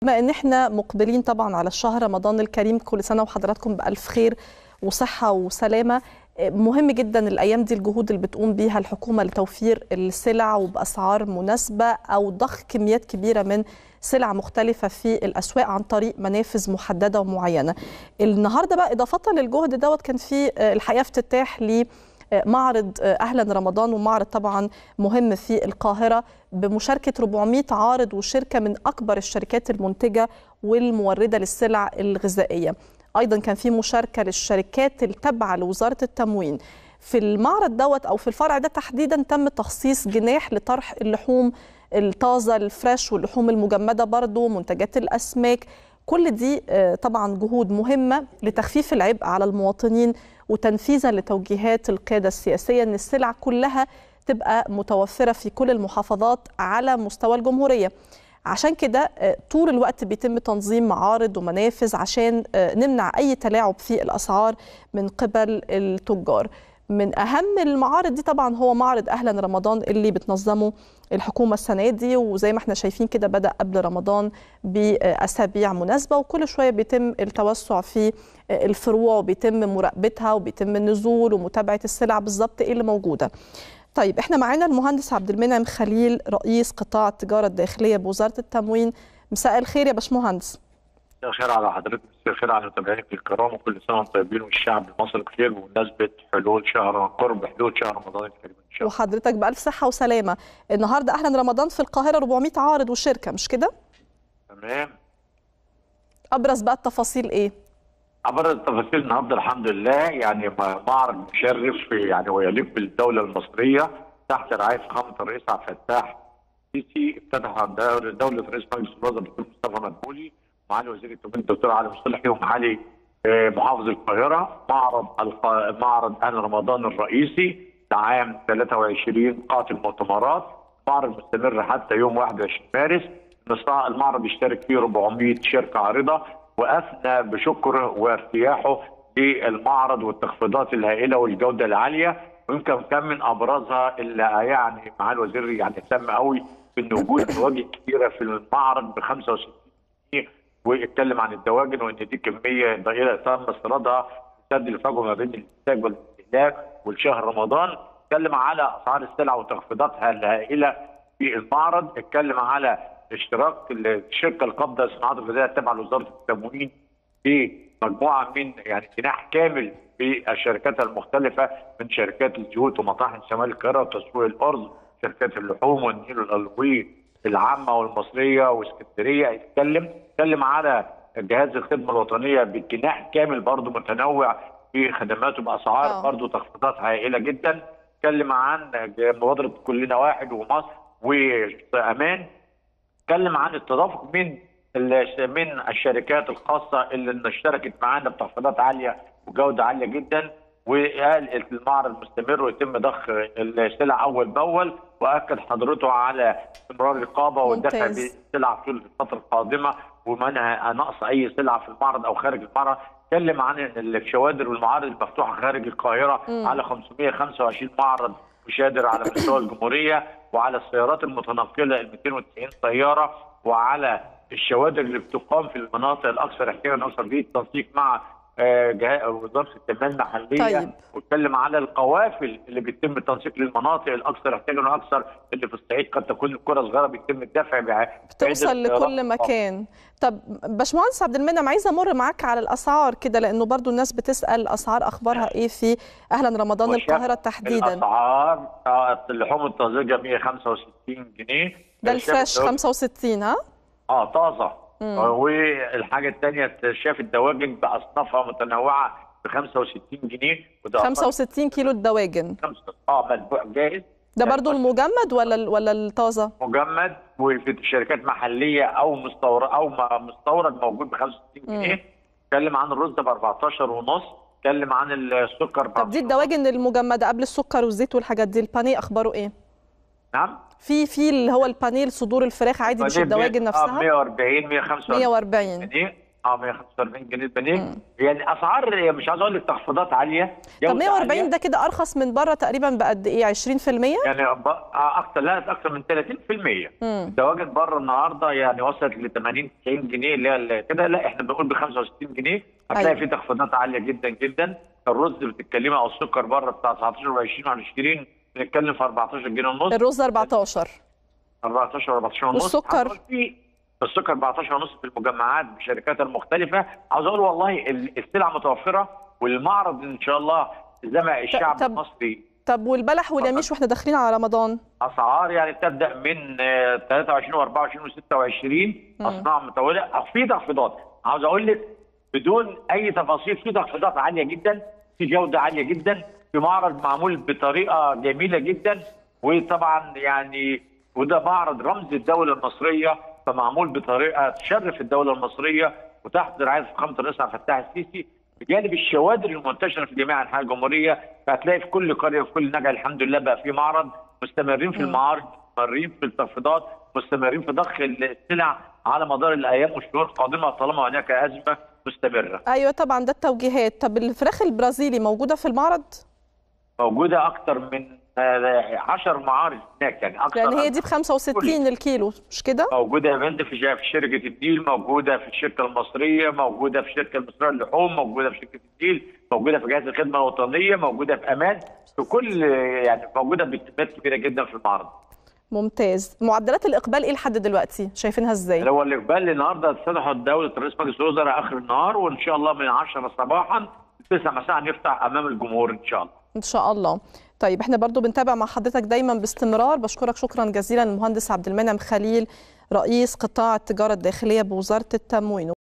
بما ان احنا مقبلين طبعا على الشهر رمضان الكريم كل سنه وحضراتكم بالف خير وصحه وسلامه مهم جدا الايام دي الجهود اللي بتقوم بيها الحكومه لتوفير السلع وباسعار مناسبه او ضخ كميات كبيره من سلع مختلفة في الأسواق عن طريق منافذ محددة ومعينة النهاردة بقى إضافة للجهد دوت كان في الحقيقة افتتاح لمعرض أهلا رمضان ومعرض طبعا مهم في القاهرة بمشاركة 400 عارض وشركة من أكبر الشركات المنتجة والموردة للسلع الغذائية ايضا كان في مشاركه للشركات التابعه لوزاره التموين في المعرض دوت او في الفرع ده تحديدا تم تخصيص جناح لطرح اللحوم الطازه الفريش واللحوم المجمده برضو منتجات الاسماك كل دي طبعا جهود مهمه لتخفيف العبء على المواطنين وتنفيذا لتوجيهات القياده السياسيه ان السلع كلها تبقى متوفره في كل المحافظات على مستوى الجمهوريه عشان كده طول الوقت بيتم تنظيم معارض ومنافذ عشان نمنع اي تلاعب في الاسعار من قبل التجار من اهم المعارض دي طبعا هو معرض اهلا رمضان اللي بتنظمه الحكومه السنه دي وزي ما احنا شايفين كده بدا قبل رمضان باسابيع مناسبه وكل شويه بيتم التوسع في الفروع وبيتم مراقبتها وبيتم النزول ومتابعه السلع بالظبط ايه اللي موجوده طيب احنا معانا المهندس عبد المنعم خليل رئيس قطاع التجاره الداخليه بوزاره التموين مساء الخير يا باشمهندس مساء الخير على حضرتك مساء الخير على متابعينك الكرام وكل سنه وانتم طيبين والشعب المصري بخير بمناسبه حلول شهر قرب حلول شهر رمضان الكريم ان شاء الله وحضرتك بالف صحه وسلامه النهارده اهلا رمضان في القاهره 400 عارض وشركه مش كده تمام ابرز بقى التفاصيل ايه ابرز التفاصيل النهارده الحمد لله يعني معرض مشرف يعني ويليق بالدوله المصريه تحت رعايه فخامه الرئيس عبد الفتاح السيسي افتتح دوله رئيس مجلس الوزراء الدكتور مصطفى مدبولي معالي وزير التموين الدكتور علي مصلحي ومعالي محافظ القاهره معرض معرض اهل رمضان الرئيسي لعام 23 قاعه المؤتمرات معرض مستمر حتى يوم 21 مارس المعرض يشترك فيه 400 شركه عارضه واثنى بشكره وارتياحه للمعرض والتخفيضات الهائله والجوده العاليه ويمكن كان من ابرزها اللي يعني معالي الوزير يعني اهتم قوي بان وجود دواجن كثيره في المعرض ب 65 جنيه واتكلم عن الدواجن وان دي كميه ضئيله تم استيرادها تسد الفجوه ما بين الانتاج والاستهلاك والشهر رمضان اتكلم على اسعار السلع وتخفيضاتها الهائله في المعرض اتكلم على اشتراك الشركه القابضه للصناعات الغذائيه التابعه لوزاره التموين في مجموعه من يعني جناح كامل في الشركات المختلفه من شركات الزيوت ومطاحن شمال القاهره وتسويق الارز شركات اللحوم والنيل الالوي العامه والمصريه واسكندريه اتكلم اتكلم على جهاز الخدمه الوطنيه بجناح كامل برضه متنوع في خدماته باسعار برضه تخفيضات هائله جدا اتكلم عن مبادره كلنا واحد ومصر وامان اتكلم عن التدفق من من الشركات الخاصه اللي اشتركت معانا بتخفيضات عاليه وجوده عاليه جدا وقال المعرض مستمر ويتم ضخ السلع اول باول واكد حضرته على استمرار الرقابه والدفع بالسلع في الفتره القادمه ومنع نقص اي سلعه في المعرض او خارج المعرض اتكلم عن الشوادر والمعارض المفتوحه خارج القاهره م. على 525 معرض وشادر على مستوى الجمهوريه وعلى السيارات المتنقله ال 290 سياره وعلى الشوادر اللي بتقام في المناطق الاكثر احتياجا اكثر في التنسيق مع وزاره التنميه المحليه طيب. واتكلم على القوافل اللي بيتم التنسيق للمناطق الاكثر احتياجا واكثر اللي في الصعيد قد تكون القرى صغيره بيتم الدفع بها بتوصل لكل مكان طب باشمهندس عبد المنعم عايزه امر معاك على الاسعار كده لانه برضو الناس بتسال الاسعار اخبارها ايه في اهلا رمضان القاهره تحديدا الاسعار اللحوم الطازجه 165 جنيه ده الفريش 65 ها اه طازه والحاجه الثانيه شاف الدواجن باصنافها متنوعه ب 65 جنيه وده 65 كيلو الدواجن اه مدبوع جاهز ده برضو المجمد ولا ولا الطازه؟ مجمد وفي شركات محليه او مستورد او مستورد موجود ب 65 جنيه اتكلم عن الرز ب 14 ونص اتكلم عن السكر طب دي الدواجن المجمده قبل السكر والزيت والحاجات دي البانيه اخباره ايه؟ نعم في في اللي هو البانيل صدور الفراخ عادي مش الدواجن نفسها 140 145 140 جنيه اه 145 جنيه البانيه يعني اسعار مش عايز اقول لك تخفيضات عاليه طب جودة 140 عالية. ده كده ارخص من بره تقريبا بقد ايه 20% يعني ب- آه، اكثر لا اكثر من 30% مم. الدواجن بره النهارده يعني وصلت ل 80 90 جنيه اللي هي ال- كده لا احنا بنقول ب 65 جنيه هتلاقي أيوة. في تخفيضات عاليه جدا جدا الرز بتتكلمي او السكر بره بتاع 19 و20 و20 بنتكلم في 14 جنيه ونص الرز 14 14 14 ونص والسكر؟ عاوز أقول في السكر 14 ونص في المجمعات بالشركات المختلفه عاوز اقول والله ال- السلع متوفره والمعرض ان شاء الله زي ما الشعب طب- المصري طب والبلح واليميش واحنا داخلين على رمضان اسعار يعني تبدا من آه، 23 و24 و26 اصناع متولده أو في تخفيضات عاوز اقول لك بدون اي تفاصيل في تخفيضات عاليه جدا في جوده عاليه جدا في معرض معمول بطريقه جميله جدا وطبعا يعني وده معرض رمز الدوله المصريه فمعمول بطريقه تشرف الدوله المصريه وتحت رعايه فخامه الرئيس عبد الفتاح السيسي بجانب الشوادر المنتشره في جميع انحاء الجمهوريه فهتلاقي في كل قريه في كل نجع الحمد لله بقى في معرض مستمرين في المعارض مستمرين في التخفيضات مستمرين في ضخ السلع على مدار الايام والشهور القادمه طالما هناك ازمه مستمره ايوه طبعا ده التوجيهات طب الفراخ البرازيلي موجوده في المعرض موجوده اكثر من 10 معارض هناك يعني اكثر يعني هي دي ب 65 الكيلو مش كده موجوده يا بنت في في شركه الديل موجوده في الشركه المصريه موجوده في الشركه المصريه للحوم موجوده في شركه الديل موجوده في جهاز الخدمه الوطنيه موجوده في امان في كل يعني موجوده بكميات كبيره جدا في المعرض ممتاز معدلات الاقبال ايه لحد دلوقتي شايفينها ازاي هو الاقبال النهارده افتتحوا دوله رئيس مجلس الوزراء اخر النهار وان شاء الله من 10 صباحا 9 مساء نفتح امام الجمهور ان شاء الله ان شاء الله طيب احنا برضو بنتابع مع حضرتك دايما باستمرار بشكرك شكرا جزيلا المهندس عبد المنعم خليل رئيس قطاع التجاره الداخليه بوزاره التموين